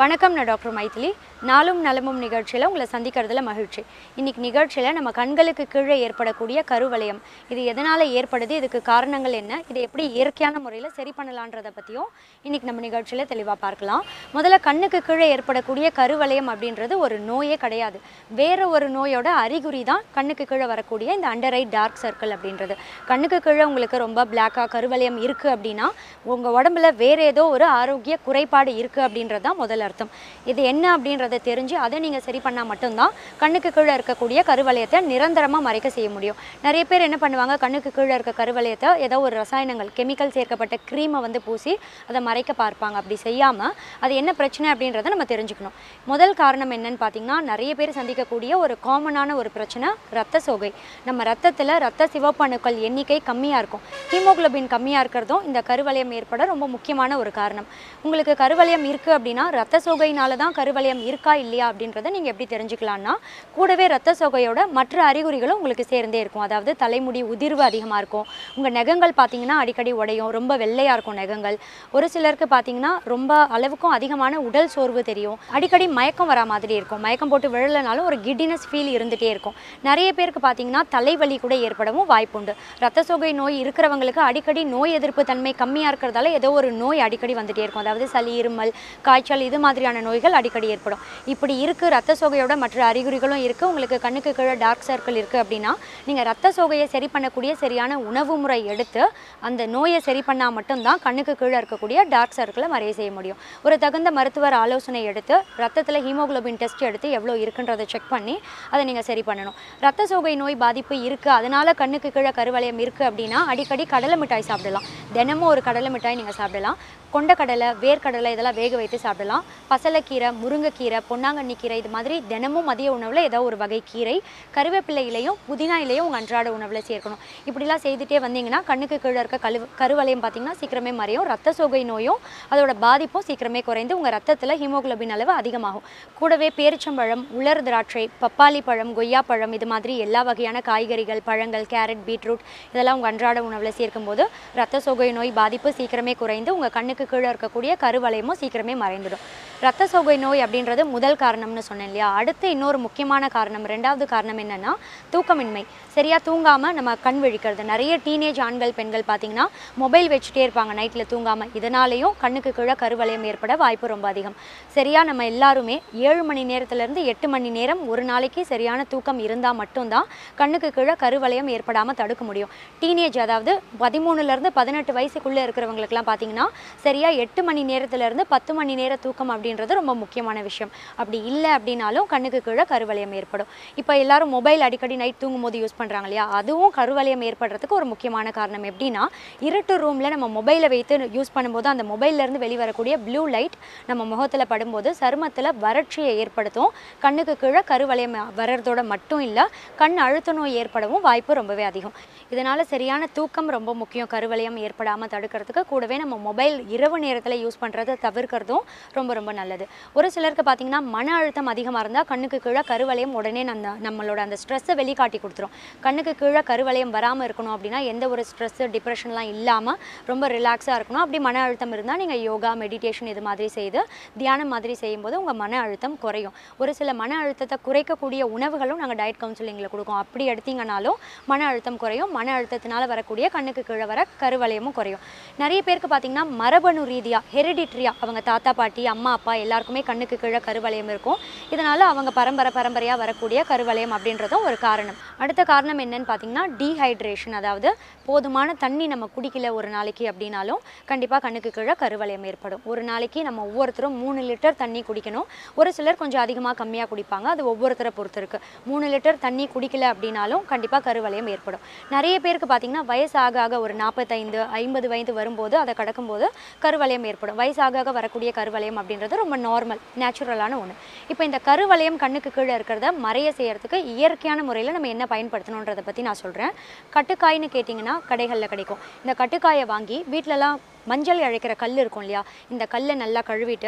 வணக்கம் நான் டாக்டர் மைதிலி நாளும் நலமும் நிகழ்ச்சியில் உங்களை சந்திக்கிறதுல மகிழ்ச்சி இன்னைக்கு நிகழ்ச்சியில் நம்ம கண்களுக்கு கீழே ஏற்படக்கூடிய கருவளையம் இது எதனால் ஏற்படுது இதுக்கு காரணங்கள் என்ன இதை எப்படி இயற்கையான முறையில் சரி பண்ணலான்றதை பற்றியும் இன்னைக்கு நம்ம நிகழ்ச்சியில் தெளிவாக பார்க்கலாம் முதல்ல கண்ணுக்கு கீழே ஏற்படக்கூடிய கருவளையம் அப்படின்றது ஒரு நோயே கிடையாது வேற ஒரு நோயோட அறிகுறி தான் கண்ணுக்கு கீழே வரக்கூடிய இந்த அண்டர் ஐ டார்க் சர்க்கிள் அப்படின்றது கண்ணுக்கு கீழே உங்களுக்கு ரொம்ப பிளாக்காக கருவளையம் இருக்குது அப்படின்னா உங்கள் உடம்புல வேற ஏதோ ஒரு ஆரோக்கிய குறைபாடு இருக்குது அப்படின்றது தான் முதல் அர்த்தம் இது என்ன அப்படின்றத தெரிஞ்சு அதை நீங்கள் சரி பண்ணால் மட்டும்தான் கண்ணுக்கு கீழே இருக்கக்கூடிய கருவளையத்தை நிரந்தரமாக மறைக்க செய்ய முடியும் நிறைய பேர் என்ன பண்ணுவாங்க கண்ணுக்கு கீழே இருக்க கருவளையத்தை ஏதோ ஒரு ரசாயனங்கள் கெமிக்கல் சேர்க்கப்பட்ட க்ரீமை வந்து பூசி அதை மறைக்க பார்ப்பாங்க அப்படி செய்யாமல் அது என்ன பிரச்சனை அப்படின்றத நம்ம தெரிஞ்சுக்கணும் முதல் காரணம் என்னன்னு பார்த்தீங்கன்னா நிறைய பேர் சந்திக்கக்கூடிய ஒரு காமனான ஒரு பிரச்சனை ரத்த சோகை நம்ம ரத்தத்தில் ரத்த சிவப்பணுக்கள் எண்ணிக்கை கம்மியாக இருக்கும் ஹீமோகுளோபின் கம்மியாக இருக்கிறதும் இந்த கருவளையம் ஏற்பட ரொம்ப முக்கியமான ஒரு காரணம் உங்களுக்கு கருவளையம் இருக்குது அப்படின்னா ரத்த சோகையினால தான் கருவளையம் இருக்கா இல்லையா அப்படின்றத நீங்கள் எப்படி தெரிஞ்சுக்கலாம்னா கூடவே ரத்த சோகையோட மற்ற அறிகுறிகளும் உங்களுக்கு சேர்ந்தே இருக்கும் அதாவது தலைமுடி உதிர்வு அதிகமாக இருக்கும் உங்கள் நகங்கள் பார்த்தீங்கன்னா அடிக்கடி உடையும் ரொம்ப வெள்ளையாக இருக்கும் நகங்கள் ஒரு சிலருக்கு பார்த்தீங்கன்னா ரொம்ப அளவுக்கும் அதிகமான உடல் சோர்வு தெரியும் அடிக்கடி மயக்கம் வரா மாதிரி இருக்கும் மயக்கம் போட்டு விழலைனாலும் ஒரு கிட்டினஸ் ஃபீல் இருந்துகிட்டே இருக்கும் நிறைய பேருக்கு பார்த்தீங்கன்னா தலைவலி கூட ஏற்படவும் வாய்ப்புண்டு ரத்த சோகை நோய் இருக்கிறவங்களுக்கு அடிக்கடி நோய் எதிர்ப்பு தன்மை கம்மியாக இருக்கிறதால ஏதோ ஒரு நோய் அடிக்கடி வந்துட்டே இருக்கும் அதாவது சளி இருமல் காய்ச்சல் இது மாதிரியான நோய்கள் அடிக்கடி ஏற்படும் இப்படி இருக்குது ரத்த சோகையோட மற்ற அறிகுறிகளும் இருக்குது உங்களுக்கு கண்ணுக்கு கீழே டார்க் சர்க்கிள் இருக்குது அப்படின்னா நீங்கள் ரத்த சோகையை சரி பண்ணக்கூடிய சரியான உணவு முறை எடுத்து அந்த நோயை சரி பண்ணால் மட்டும்தான் கண்ணுக்கு கீழே இருக்கக்கூடிய டார்க் சர்க்கிளை மறைய செய்ய முடியும் ஒரு தகுந்த மருத்துவர் ஆலோசனை எடுத்து ரத்தத்தில் ஹீமோகுளோபின் டெஸ்ட் எடுத்து எவ்வளோ இருக்குன்றதை செக் பண்ணி அதை நீங்கள் சரி பண்ணணும் ரத்த சோகை நோய் பாதிப்பு இருக்குது அதனால் கண்ணுக்கு கீழே கருவளையம் இருக்குது அப்படின்னா அடிக்கடி கடலை மிட்டாய் சாப்பிடலாம் தினமும் ஒரு கடலை மிட்டாய் நீங்கள் சாப்பிடலாம் கொண்டக்கடலை வேர்க்கடலை இதெல்லாம் வேக வைத்து சாப்பிடலாம் பசலைக்கீரை முருங்கைக்கீரை பொன்னாங்கண்ணி கீரை இது மாதிரி தினமும் மதிய உணவில் ஏதோ ஒரு வகை கீரை கருவேப்பிலை இலையும் புதினா இலையும் உங்கள் அன்றாட உணவில் சேர்க்கணும் இப்படிலாம் செய்துட்டே வந்தீங்கன்னா கண்ணுக்கு கீழே இருக்க கழு கருவளையம் பார்த்தீங்கன்னா சீக்கிரமே மறையும் ரத்த சோகை நோயும் அதோட பாதிப்பும் சீக்கிரமே குறைந்து உங்கள் ரத்தத்தில் ஹீமோகுளோபின் அளவு அதிகமாகும் கூடவே பேரிச்சம்பழம் உலர் திராட்சை பப்பாளி பழம் கொய்யா பழம் இது மாதிரி எல்லா வகையான காய்கறிகள் பழங்கள் கேரட் பீட்ரூட் இதெல்லாம் உங்கள் அன்றாட உணவில் சேர்க்கும்போது ரத்த சோகை நோய் பாதிப்பு சீக்கிரமே குறைந்து உங்கள் கண்ணுக்கு கீழே இருக்கக்கூடிய கருவளையமும் சீக்கிரமே மறைந்துடும் ரத்த சோகை நோய் அப்படின்றது முதல் காரணம்னு சொன்னேன் இல்லையா அடுத்து இன்னொரு முக்கியமான காரணம் ரெண்டாவது காரணம் என்னன்னா தூக்கமின்மை சரியா தூங்காமல் நம்ம கண் விழிக்கிறது நிறைய டீனேஜ் ஆண்கள் பெண்கள் பார்த்தீங்கன்னா மொபைல் வச்சுட்டே இருப்பாங்க நைட்டில் தூங்காமல் இதனாலேயும் கண்ணுக்கு கீழே கருவளையம் ஏற்பட வாய்ப்பு ரொம்ப அதிகம் சரியா நம்ம எல்லாருமே ஏழு மணி நேரத்துலேருந்து எட்டு மணி நேரம் ஒரு நாளைக்கு சரியான தூக்கம் இருந்தால் மட்டும்தான் கண்ணுக்கு கீழே கருவளையம் ஏற்படாமல் தடுக்க முடியும் டீனேஜ் அதாவது பதிமூணுலேருந்து பதினெட்டு வயசுக்குள்ளே இருக்கிறவங்களுக்குலாம் பார்த்தீங்கன்னா சரியா எட்டு மணி நேரத்துலேருந்து பத்து மணி நேர தூக்கம் அப்படின்றது ரொம்ப முக்கியமான விஷயம் அப்படி இல்லை அப்படின்னாலும் கண்ணுக்கு கீழே கருவளையம் ஏற்படும் இப்போ எல்லாரும் மொபைல் அடிக்கடி நைட் தூங்கும்போது யூஸ் பண்ணுறாங்க இல்லையா அதுவும் கருவளையம் ஏற்படுறதுக்கு ஒரு முக்கியமான காரணம் எப்படின்னா இருட்டு ரூமில் நம்ம மொபைலை வைத்து யூஸ் பண்ணும்போது அந்த மொபைல்லேருந்து வெளிவரக்கூடிய ப்ளூ லைட் நம்ம முகத்தில் படும்போது சருமத்தில் வறட்சியை ஏற்படுத்தும் கண்ணுக்கு கீழே கருவளையம் வர்றதோட மட்டும் இல்லை கண் அழுத்த நோய் ஏற்படவும் வாய்ப்பு ரொம்பவே அதிகம் இதனால் சரியான தூக்கம் ரொம்ப முக்கியம் கருவளையம் ஏற்படாமல் தடுக்கிறதுக்கு கூடவே நம்ம மொபைல் இரவு நேரத்தில் யூஸ் பண்ணுறதை தவிர்க்கிறதும் ரொம்ப ரொம்ப நல்லது ஒரு சிலருக்கு பார்த்தீங்கன்னா மன அழுத்தம் அதிகமாக இருந்தால் கண்ணுக்கு கீழே கருவளையம் உடனே நம்ம நம்மளோட அந்த ஸ்ட்ரெஸ்ஸை வெளிக்காட்டி கொடுத்துரும் கண்ணுக்கு கீழே கருவளையம் வராமல் இருக்கணும் அப்படின்னா எந்த ஒரு ஸ்ட்ரெஸ்ஸு டிப்ரெஷன்லாம் இல்லாமல் ரொம்ப ரிலாக்ஸாக இருக்கணும் அப்படி மன அழுத்தம் இருந்தால் நீங்கள் யோகா மெடிடேஷன் இது மாதிரி செய்து தியானம் மாதிரி செய்யும்போது உங்கள் மன அழுத்தம் குறையும் ஒரு சில மன அழுத்தத்தை குறைக்கக்கூடிய உணவுகளும் நாங்கள் டயட் கவுன்சிலிங்கில் கொடுக்கோம் அப்படி எடுத்தீங்கனாலும் மன அழுத்தம் குறையும் மன அழுத்தத்தினால வரக்கூடிய கண்ணுக்கு கீழே வர கருவளையமும் குறையும் நிறைய பேருக்கு பார்த்தீங்கன்னா மரபணு ரீதியாக ஹெரிடிட்ரியாக அவங்க தாத்தா பாட்டி அம்மா அப்பா எல்லாருக்குமே கண்ணுக்கு கீழே கருவளையம் இருக்கும் இதனால் அவங்க பரம்பரை பரம்பரையாக வரக்கூடிய கருவளையம் அப்படின்றதும் ஒரு காரணம் அடுத்த காரணம் என்னன்னு பார்த்தீங்கன்னா டீஹைட்ரேஷன் அதாவது போதுமான தண்ணி நம்ம குடிக்கல ஒரு நாளைக்கு அப்படின்னாலும் கண்டிப்பாக கண்ணுக்கு கீழே கருவளையம் ஏற்படும் ஒரு நாளைக்கு நம்ம ஒவ்வொருத்தரும் மூணு லிட்டர் தண்ணி குடிக்கணும் ஒரு சிலர் கொஞ்சம் அதிகமாக கம்மியாக குடிப்பாங்க அது ஒவ்வொருத்தரை பொறுத்து இருக்கு மூணு லிட்டர் தண்ணி குடிக்கல அப்படின்னாலும் கண்டிப்பாக கருவளையம் ஏற்படும் நிறைய பேருக்கு பார்த்தீங்கன்னா வயசு ஆக ஆக ஒரு நாற்பத்தைந்து ஐம்பது வயது வரும்போது அதை கடக்கும்போது கருவளையம் ஏற்படும் வயசாக ஆக வரக்கூடிய கருவளையம் அப்படின்றது ரொம்ப நார்மல் நேச்சுரலான ஒன்று இப்போ இந்த கருவளையம் கண்ணுக்கு கீழே இருக்கிறத மறைய செய்யறதுக்கு இயற்கையான முறையில் நம்ம என்ன பயன்படுத்தணுன்றதை பற்றி நான் சொல்கிறேன் கட்டுக்காய்னு கேட்டிங்கன்னா கடைகளில் கிடைக்கும் இந்த கட்டுக்காயை வாங்கி வீட்டிலலாம் மஞ்சள் இழைக்கிற கல் இருக்கும் இல்லையா இந்த கல்லை நல்லா கழுவிட்டு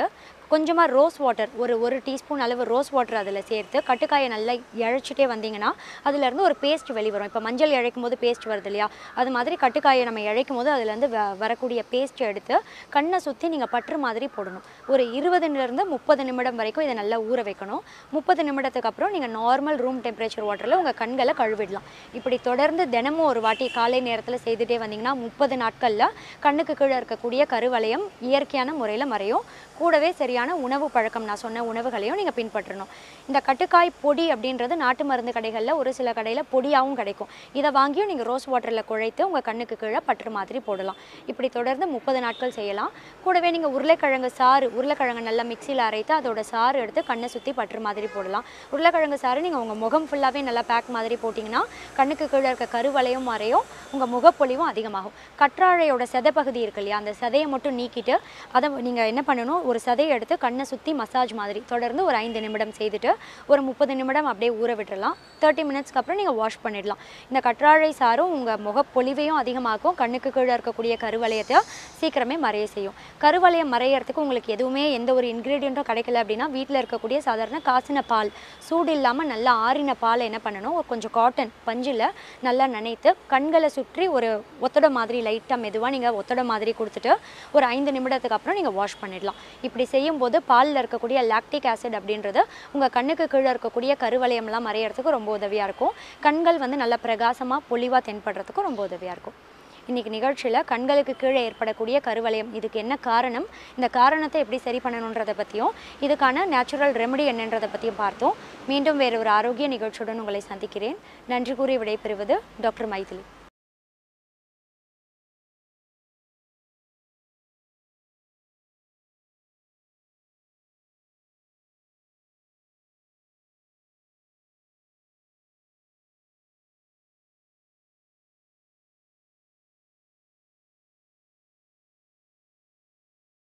கொஞ்சமாக ரோஸ் வாட்டர் ஒரு ஒரு டீஸ்பூன் அளவு ரோஸ் வாட்டர் அதில் சேர்த்து கட்டுக்காயை நல்லா இழைச்சிட்டே வந்தீங்கன்னா அதுலேருந்து ஒரு பேஸ்ட் வெளிவரும் இப்போ மஞ்சள் இழைக்கும் போது பேஸ்ட் வருது இல்லையா அது மாதிரி கட்டுக்காயை நம்ம இழைக்கும் போது அதுலேருந்து வ வரக்கூடிய பேஸ்ட் எடுத்து கண்ணை சுற்றி நீங்கள் பற்று மாதிரி போடணும் ஒரு இருபதுலேருந்து முப்பது நிமிடம் வரைக்கும் இதை நல்லா ஊற வைக்கணும் முப்பது நிமிடத்துக்கு அப்புறம் நீங்கள் நார்மல் ரூம் டெம்பரேச்சர் வாட்டரில் உங்கள் கண்களை கழுவிடலாம் இப்படி தொடர்ந்து தினமும் ஒரு வாட்டி காலை நேரத்தில் செய்துட்டே வந்தீங்கன்னா முப்பது நாட்களில் கண்ணுக்கு கீழே இருக்கக்கூடிய கருவளையம் இயற்கையான முறையில் மறையும் கூடவே சரியான உணவு பழக்கம் நான் சொன்ன உணவுகளையும் நீங்கள் பின்பற்றணும் இந்த கட்டுக்காய் பொடி அப்படின்றது நாட்டு மருந்து கடைகளில் ஒரு சில கடையில் பொடியாகவும் கிடைக்கும் இதை வாங்கியும் நீங்கள் ரோஸ் வாட்டரில் குழைத்து உங்கள் கண்ணுக்கு கீழே பற்று மாதிரி போடலாம் இப்படி தொடர்ந்து முப்பது நாட்கள் செய்யலாம் கூடவே நீங்கள் உருளைக்கிழங்கு சாறு உருளைக்கிழங்கு நல்லா மிக்சியில் அரைத்து அதோட சாறு எடுத்து கண்ணை சுற்றி பற்று மாதிரி போடலாம் உருளைக்கிழங்கு சாறு நீங்கள் உங்கள் முகம் ஃபுல்லாகவே நல்லா பேக் மாதிரி போட்டிங்கன்னா கண்ணுக்கு கீழே இருக்க கருவளையும் மறையும் உங்கள் முகப்பொலிவும் அதிகமாகும் கற்றாழையோட செதை பகுதி இருக்கு இல்லையா அந்த சதையை மட்டும் நீக்கிட்டு அதை நீங்கள் என்ன பண்ணணும் ஒரு சதையை எடுத்து கண்ணை சுற்றி மசாஜ் மாதிரி தொடர்ந்து ஒரு ஐந்து நிமிடம் செய்துட்டு ஒரு முப்பது நிமிடம் அப்படியே ஊற விட்டுறலாம் தேர்ட்டி மினிட்ஸ்க்கு அப்புறம் நீங்கள் வாஷ் பண்ணிடலாம் இந்த கற்றாழை சாரும் உங்கள் முகப்பொலிவையும் அதிகமாக்கும் கண்ணுக்கு கீழே இருக்கக்கூடிய கருவளையத்தை சீக்கிரமே மறைய செய்யும் கருவளையம் மறையறதுக்கு உங்களுக்கு எதுவுமே எந்த ஒரு இன்க்ரீடியண்ட்டும் கிடைக்கல அப்படின்னா வீட்டில் இருக்கக்கூடிய சாதாரண காசின பால் சூடு இல்லாமல் நல்லா ஆறின பாலை என்ன பண்ணணும் ஒரு கொஞ்சம் காட்டன் பஞ்சில் நல்லா நனைத்து கண்களை சுற்றி ஒரு ஒத்தடை மாதிரி லைட்டாக மெதுவாக நீங்கள் ஒத்தடை மாதிரி கொடுத்துட்டு ஒரு ஐந்து நிமிடத்துக்கு அப்புறம் நீங்கள் வாஷ் பண்ணிடலாம் இப்படி செய்யும்போது பாலில் இருக்கக்கூடிய லாக்டிக் ஆசிட் அப்படின்றது உங்கள் கண்ணுக்கு கீழே இருக்கக்கூடிய கருவளையம்லாம் மறையறதுக்கு ரொம்ப உதவியாக இருக்கும் கண்கள் வந்து நல்லா பிரகாசமாக பொலிவாக தென்படுறதுக்கும் ரொம்ப உதவியாக இருக்கும் இன்றைக்கி நிகழ்ச்சியில் கண்களுக்கு கீழே ஏற்படக்கூடிய கருவளையம் இதுக்கு என்ன காரணம் இந்த காரணத்தை எப்படி சரி பண்ணணுன்றதை பற்றியும் இதுக்கான நேச்சுரல் ரெமெடி என்னன்றதை பற்றியும் பார்த்தோம் மீண்டும் வேறு ஒரு ஆரோக்கிய நிகழ்ச்சியுடன் உங்களை சந்திக்கிறேன் நன்றி கூறி விடைபெறுவது டாக்டர் மைதிலி